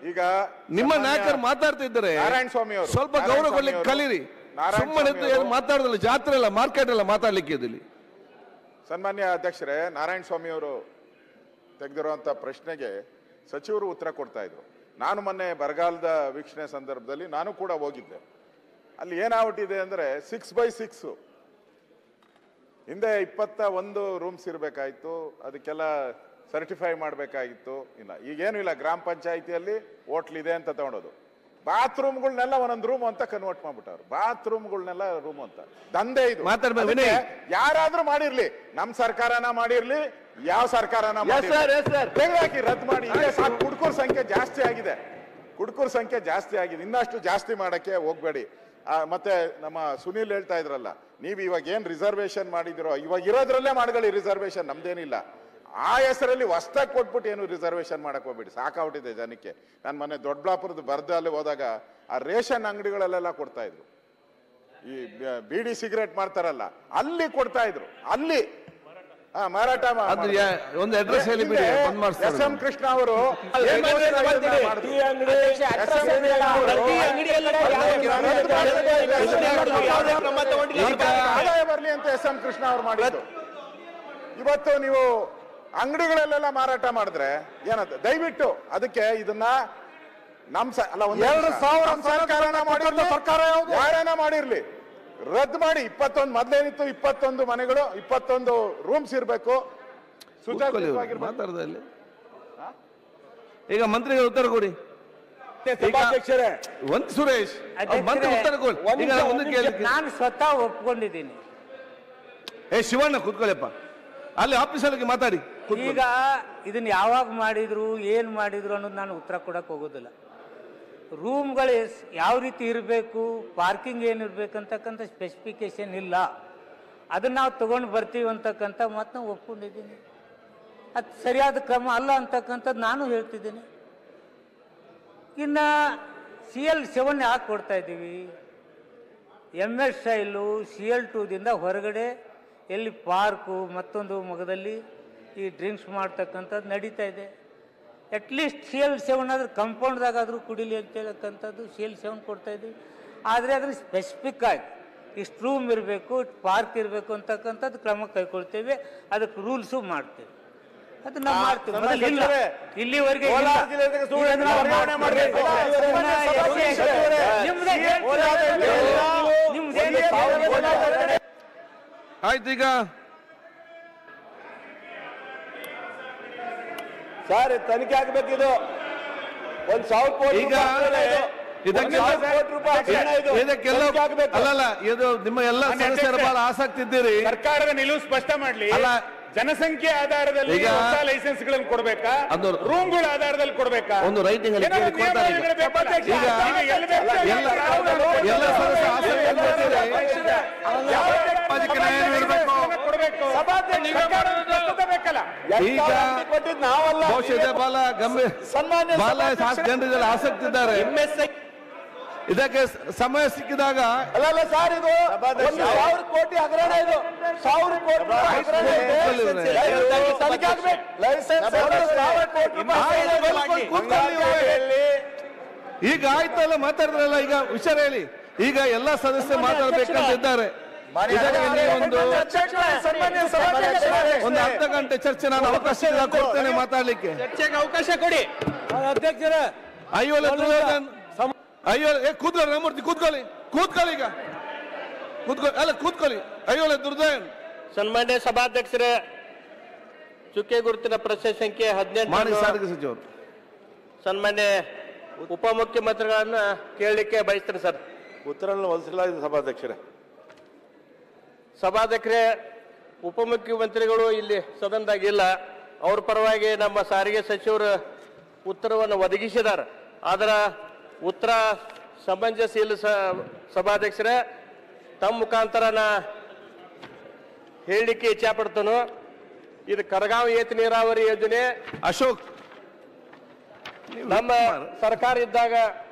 ಈಗ ನಿಮ್ಮ ಸನ್ಮಾನ್ಯ ನಾಯಕರು ಮಾತಾಡ್ತಾ ಇದ್ದಾರೆ ನಾರಾಯಣ ಸ್ವಾಮಿ ಅವರು ಸ್ವಲ್ಪ ನಾರಾಯಣ ಗೌರವ ಸ್ವಾಮಿ ಕೊಡ್ಲಿಕ್ಕೆ ಅವರು, ಕಲೀರಿ ನಾರಾಯಣ ಸುಮ್ಮನೆ ಸ್ವಾಮಿ ಅವರು, ಮಾತಾಡೋದಿಲ್ಲ ಜಾತ್ರೆ ಇಲ್ಲ ಮಾರ್ಕೆಟ್ ಎಲ್ಲ ಮಾತಾಡ್ಲಿಕ್ಕೆ ಇದಿಲ್ಲಿ ಸನ್ಮಾನ್ಯ ಅಧ್ಯಕ್ಷರೇ ನಾರಾಯಣ ಸ್ವಾಮಿ ಅವರು ತೆಗೆದಿರುವಂತ ಪ್ರಶ್ನೆಗೆ ಸಚಿವರು ಉತ್ತರ ಕೊಡ್ತಾ ಇದ್ರು ನಾನು ಮೊನ್ನೆ ಬರಗಾಲದ ವೀಕ್ಷಣೆ ಸಂದರ್ಭದಲ್ಲಿ ನಾನು ಕೂಡ ಹೋಗಿದ್ದೆ ಅಲ್ಲಿ ಏನಾಗ್ಬಿಟ್ಟಿದೆ ಅಂದ್ರೆ ಸಿಕ್ಸ್ ಬೈ ಸಿಕ್ಸ್ ಹಿಂದೆ ಇಪ್ಪತ್ತ ಒಂದು ರೂಮ್ಸ್ ಇರಬೇಕಾಯ್ತು ಅದಕ್ಕೆಲ್ಲ ಸರ್ಟಿಫೈ ಮಾಡಬೇಕಾಗಿತ್ತು ಇಲ್ಲ ಈಗೇನು ಇಲ್ಲ ಗ್ರಾಮ ಪಂಚಾಯಿತಿಯಲ್ಲಿ ಹೋಟ್ಲ್ ಇದೆ ಅಂತ ತಗೊಳೋದು ಬಾತ್ರೂಮ್ಗಳನ್ನೆಲ್ಲ ಒಂದೊಂದು ರೂಮ್ ಅಂತ ಕನ್ವರ್ಟ್ ಮಾಡ್ಬಿಟ್ಟವ್ರು ಬಾತ್ರೂಮ್ಗಳನ್ನೆಲ್ಲ ರೂಮ್ ಅಂತ ದಂಧೆ ಇದು ಮಾತಾಡ್ಬೇಕು, ಅದಕ್ಕೆ ವಿನಯ್. ಯಾರಾದ್ರೂ ಮಾಡಿರ್ಲಿ ನಮ್ ಸರ್ಕಾರನ ಮಾಡಿರ್ಲಿ ಯಾವ ಸರ್ಕಾರನ ಹಾಕಿ ರದ್ದು ಮಾಡಿ ಇಲ್ಲೇ ಸಾಕು ಕುಡ್ಕೂರ್ ಸಂಖ್ಯೆ ಜಾಸ್ತಿ ಆಗಿದೆ ಕುಡ್ಕೂರ್ ಸಂಖ್ಯೆ ಜಾಸ್ತಿ ಆಗಿದೆ ಇನ್ನಷ್ಟು ಜಾಸ್ತಿ ಮಾಡಕ್ಕೆ ಹೋಗ್ಬೇಡಿ ಆ, ಮತ್ತೆ ನಮ್ಮ ಸುನೀಲ್ ಹೇಳ್ತಾ ಇದ್ರಲ್ಲ ನೀವು ಇವಾಗ ಏನ್ ರಿಸರ್ವೇಶನ್ ಮಾಡಿದಿರೋ ಇವಾಗ ಇರೋದ್ರಲ್ಲೇ ಮಾಡ್ಕೊಳ್ಳಿ ರಿಸರ್ವೇಶನ್ ನಮ್ದೇನಿಲ್ಲ ಆ ಹೆಸರಲ್ಲಿ ಹೊಸ್ದಾಗಿ ಕೊಟ್ಬಿಟ್ಟು ಏನು ರಿಸರ್ವೇಶನ್ ಮಾಡಕ್ ಹೋಗ್ಬೇಡಿ ಸಾಕಾಗ್ಬಿಟ್ಟಿದೆ ಜನಕ್ಕೆ ನಾನು ಮೊನ್ನೆ ದೊಡ್ಡಬಳ್ಳಾಪುರದ ಬರ್ದಲ್ಲಿ ಹೋದಾಗ ಆ ರೇಷನ್ ಅಂಗಡಿಗಳಲ್ಲೆಲ್ಲ ಕೊಡ್ತಾ ಇದ್ರು ಈ ಬಿಡಿ ಸಿಗರೇಟ್ ಮಾಡ್ತಾರಲ್ಲ ಅಲ್ಲಿ ಕೊಡ್ತಾ ಇದ್ರು ಅಲ್ಲಿ ಹಾ, ಮಾರಾಟ ಮಾ- ಅದು ಯಾ- ಒಂದು ಅಡ್ರೆಸ್ ಹೇಳಿ ಬಿಡಿ ಹಿಂದೆ ಬಂದ್ ಮಾಡಿಸ್ತಾರೆ ಎಸ್ ಎಂ ಕೃಷ್ಣ ಅವರು ಏನ್ ಬಂದ್ರೆ ಯೋಜನೆ ಬಂದಿರಿ. ಮಾಡಿದ್ರು? ಟೀ ಅಂಗಡಿ, ಎಸ್ ಎಂ ಕೃಷ್ಣ ಅವರು ಟೀ ಅಂಗಡಿಯಲ್ಲಿ ಈಗ ಆದಾಯ ಬರ್ಲಿ ಅಂತ ಎಸ್ ಎಂ ಕೃಷ್ಣ ಅವ್ರು ಮಾಡಿದ್ದು ಇವತ್ತು ನೀವು ಅಂಗಡಿಗಳಲ್ಲೆಲ್ಲ ಮಾರಾಟ ಮಾಡಿದ್ರೆ ಏನಂತ ದಯವಿಟ್ಟು ಅದಕ್ಕೆ ಇದನ್ನ ನಮ್ ಸ- ಅಲ್ಲ ಒಂದ್ ಎರಡು ನಿಮಿಷ. ಸಾವಿರ ನಮ್ ಸರ್ಕಾರನ ಮಾಡಿರ್ಲಿ ಸರ್ಕಾರ ಯಾವ್ದು? ಯಾರನ್ನ ಮಾಡಿರ್ಲಿ ರದ್ದು ಮಾಡಿ ಇಪ್ಪತ್ತೊಂದು ಮೊದ್ಲೇನಿತ್ತು ಇಪ್ಪತ್ತೊಂದು ಮನೆಗಳು ಇಪ್ಪತ್ತೊಂದು ರೂಮ್ಸ್ ಇರ್ಬೇಕು ಕೂತ್ಕೊಳ್ಳಿ ಇವ್ರು, ಸುಜಾತವಾಗಿರ್ಬೇಕು. ಮಾತಾಡ್ದೆ ಅಲ್ಲಿ ಈಗ ಮಂತ್ರಿಗೆ ಉತ್ತರ ಕೊಡಿ ಸಭಾಧ್ಯಕ್ಷರೇ ಒಂದ್ ಸುರೇಶ್ ಅವ್ರು ಮಂತ್ರಿ ಉತ್ತರ ಕೊಡಿ ಈಗ ನಾನು ಮುಂದಕ್ಕೆ ಕೇಳ್ಲಿಕ್ಕೆ- ನಾನು ಸ್ವತಃ ಒಪ್ಕೊಂಡಿದ್ದೀನಿ ಏ ಶಿವಣ್ಣ ಕೂತ್ಕೊಳ್ಳಿಪ್ಪ ಅಲ್ಲಿ ಆಫೀಸಲ್ಲಿ ಮಾತಾಡಿ ಕೂತ್ಕೊಳ್ಳಿ. ಈಗ ಇದನ್ನ ಯಾವಾಗ ಮಾಡಿದ್ರು ಏನು ಮಾಡಿದ್ರು ಅನ್ನೋದು ನಾನು ಉತ್ತರ ಕೊಡಕ್ಕೆ ಹೋಗೋದಿಲ್ಲ ರೂಮ್ಗಳು ಎಸ್- ಯಾವ ರೀತಿ ಇರಬೇಕು ಪಾರ್ಕಿಂಗ್ ಏನಿರ್ಬೇಕು ಅಂತಕ್ಕಂಥ ಸ್ಪೆಸಿಫಿಕೇಶನ್ ಇಲ್ಲ ಅದನ್ನ ನಾವು ತಗೊಂಡು ಬರ್ತೀವಿ ಅಂತಕ್ಕಂಥ ಮತ್ತೆ ನಾವು ಒಪ್ಕೊಂಡಿದ್ದೀನಿ ಅದು ಸರಿಯಾದ ಕ್ರಮ ಅಲ್ಲ ಅಂತಕ್ಕಂಥದ್ದು ನಾನು ಹೇಳ್ತಿದ್ದೀನಿ ಇನ್ನು ಸಿ ಎಲ್ ಸೆವೆನ್ ಯಾಕೆ ಕೊಡ್ತಾ ಇದ್ದೀವಿ M S style C L ಟೂದಿಂದ ಹೊರಗಡೆ ಎಲ್ಲಿ ಪಾರ್ಕು ಮತ್ತೊಂದು ಮಗದಲ್ಲಿ ಈ ಡ್ರಿಂಕ್ಸ್ ಮಾಡ್ತಕ್ಕಂಥದ್ದು ನಡೀತಾ ಇದೆ ಅಟ್ಲೀಸ್ಟ್ ಸಿ ಎಲ್ ಸೆವೆನ್ ಆದ್ರೆ ಕಂಪೌಂಡ್ದಾಗಾದರೂ ಕುಡಿಲಿ ಅಂತ ಹೇಳಕ್ಕಂಥದ್ದು ಸಿ ಎಲ್ ಸೆವೆನ್ ಕೊಡ್ತಾ ಇದ್ದೀವಿ ಆದರೆ ಅದ್ರ ಸ್ಪೆಸಿಫಿಕ್ ಆಗಿ ಇಷ್ಟು ರೂಮ್ ಇರಬೇಕು ಪಾರ್ಕ್ ಇರಬೇಕು ಅಂತಕ್ಕಂಥದ್ದು ಕ್ರಮ ಕೈಗೊಳ್ತೇವೆ ಅದಕ್ಕೆ ರೂಲ್ಸು ಮಾಡ್ತೇವೆ ಅದು ನಾವು ಮಾಡ್ತೀವಿ ಮೊದಲು ಇಲ್ಲ. ಇಲ್ಲಿವರೆಗೆ ಇಲ್ಲ. ಕೋಲಾರ ಜಿಲ್ಲೆಗೆ ಸುಳ್ಳು ಇದನ್ನ ನಾವು ವರ್ಗಾವಣೆ ಮಾಡ್ಬೇಕು. ಮಾಡ್ಬೇಕು. ಇದನ್ನ ಎಷ್ಟೇ- ಸಚಿವರೇ, ನಿಮ್ದೇ ಕೋಲಾರ ಜಿಲ್ಲೆಯಲ್ಲಿ ನಿಮ್ದೇನು ಆಯ್ತು ಈಗ ಸರ್ ತನಿಖೆ ಆಗ್ಬೇಕಿದು ಒಂದ್ ಸಾವಿರ ಕೋಟಿ ಈಗ ರೂಪಾಯಿ ಹಗರಣ ಇದು. ಇದಕ್ಕೆಲ್ಲ ಒಂದ್ ಸಾವಿರ ಕೋಟಿ ರೂಪಾಯಿ ಹಗರಣ ಇದು. ಇದಕ್ಕೆಲ್ಲ ತನಿಖೆ ಆಗ್ಬೇಕು. ಅಲ್ಲಲ್ಲ ಇದು ನಿಮ್ಮ ಎಲ್ಲ ಸದಸ್ಯರು ಬಹಳ ಆಸಕ್ತಿ ಇದ್ದೀರಿ ಸರ್ಕಾರದ ನಿಲುವು ಸ್ಪಷ್ಟ ಮಾಡ್ಲಿ ಅಲ್ಲ. ಜನಸಂಖ್ಯೆ ಆಧಾರದಲ್ಲಿ ಈಗ ಹೊಸ ಲೈಸೆನ್ಸ್ ಗಳನ್ನು ಕೊಡ್ಬೇಕಾ ಅದು- ರೂಮ್ಗಳ ಆಧಾರದಲ್ಲಿ ಕೊಡ್ಬೇಕಾ ಒಂದು writing ಅಲ್ಲಿ ಏನಾದ್ರು ಕೇಳಿ ಕೊಡ್ತಾರೆ ಈಗ. ನಿಯಮಾವಳಿಗಳು ಬೇಕಲ್ಲ? ಈಗ ಈಗ ಎಲ್ಲಿ ಬೇಕು ಅಲ್ಲಿ ಎಲ್ಲ- ಯಾವ್ದಾದ್ರು ಎಲ್ಲ ಸದಸ್ಯ ಆಸಕ್ತಿ ಇದ್ದೀರಿ. ಯಾವ ಸಾಮಾಜಿಕ ನ್ಯಾಯ ನೀಡಬೇಕು. ಕೊಡ್ಬೇಕು ಸರ್ಕಾರದ ದತ್ತತೆ ಬೇಕಲ್ಲ ಈಗ ಎಷ್ಟಾಗಿ ಕೊಟ್ಟಿದ್ದು ನಾವಲ್ಲ ಬಹುಶಃ ಇದೇ ಬಹಳ ಗಂಭೀರ ಸನ್ಮಾನ್ಯ ಬಹಳ ಸಭಾಧ್ಯಕ್ಷರೇ. ಜನರಿಗೆಲ್ಲ ಆಸಕ್ತಿ ಇದ್ದಾರೆ ಇದಕ್ಕೆ ಸ- ಸಮಯ ಸಿಕ್ಕಿದಾಗ ಅಲ್ಲ ಅಲ್ಲ ಸರ್ ಇದು ಒಂದು ಸಾವಿರ ಕೋಟಿ ಹಗರಣ ಇದು ಸಾವಿರ ಕೋಟಿ ರೂಪಾಯಿ ಹಗರಣ ಇದೆ. ಕೂತ್ಕೊಳ್ಳಿ. ಲೈಸೆನ್ಸ್ ತನಿಖೆ ಆಗ್ಬೇಕು. ಲೈಸೆನ್ಸ್ ಒಂದು ಸಾವಿರ ಕೋಟಿ ರೂಪಾಯಿ ಕೂತ್ಕೊಳ್ಳಿ, ಕೂತ್ಕೊಳ್ಳಿ ನೀವು. ಈಗ ಆಯ್ತಲ್ಲ ಮಾತಾಡಿದ್ರಲ್ಲ ಈಗ ವಿಚಾರ ಹೇಳಿ ಈಗ ಎಲ್ಲ ಸದಸ್ಯರು ಮಾತಾಡ್ಬೇಕಂತ ಇದ್ದಾರೆ ಇದಕ್ಕೆ ನೀವೊಂದು ಸನ್ಮಾನ್ಯ ಸಭಾಧ್ಯಕ್ಷರೇ. ಒಂದು ಅರ್ಧ ಗಂಟೆ ಚರ್ಚೆ ನಾನು ಅವಕಾಶ ಇಲ್ಲ, ಕೊಡ್ತೇನೆ ಮಾತಾಡ್ಲಿಕ್ಕೆ ಅವಕಾಶ ಕೊಡಿ ಅಧ್ಯಕ್ಷರ ಐವಲ ಅಯ್ಯೋ ಏ ಕೂತ್ಕೊಳ್ಳಿ ರಾಮೂರ್ತಿ ಕೂತ್ಕೊಳ್ಳಿ ಕೂತ್ಕೊಳ್ಳಿ ಈಗ ಕೂತ್ಕೊಳ್ಳಿ ಅಲ್ಲ ಕೂತ್ಕೊಳ್ಳಿ ಐವಲ ದುರ್ದಯನ್ ಸನ್ಮಾನ್ಯ ಸಭಾಧ್ಯಕ್ಷರೇ ಚುಕ್ಕೆ ಗುರುತಿನ ಪ್ರಶ್ನೆ ಸಂಖ್ಯೆ ಮಾಡಿ ಹದಿನೆಂಟು ಸಾರಿಗೆ ಸಚಿವರು ಸನ್ಮಾನ್ಯ ಉಪಮುಖ್ಯಮಂತ್ರಿಗಳನ್ನ ಕೇಳಲಿಕ್ಕೆ ಬಯಸ್ತೀನಿ ಸರ್ ಉತ್ತರವನ್ನು ಹೊಲಿಸಲಾಗಿದೆ ಸಭಾಧ್ಯಕ್ಷರೇ ಸಭಾಧ್ಯಕ್ಷರೇ ಉಪಮುಖ್ಯಮಂತ್ರಿಗಳು ಇಲ್ಲಿ ಸದನದಾಗ ಇಲ್ಲ ಅವ್ರ ಪರವಾಗಿ ನಮ್ಮ ಸಾರಿಗೆ ಸಚಿವರು ಉತ್ತರವನ್ನು ಒದಗಿಸಿದ್ದಾರೆ ಅದರ ಉತ್ತರ ಸಮಂಜಸ ಇಲ್ಲ ಸ ಸಭಾಧ್ಯಕ್ಷರೇ ತಮ್ಮ ಮುಖಾಂತರ ನಾ ಹೇಳಲಿಕ್ಕೆ ಇಚ್ಛಾಪಡ್ತೇನೆ ಇದು ಕರಗಾಂವ್ ಏತ ನೀರಾವರಿ ಯೋಜನೆ ಅಶೋಕ್ ನಮ್ಮ ಸರ್ಕಾರ ಇದ್ದಾಗ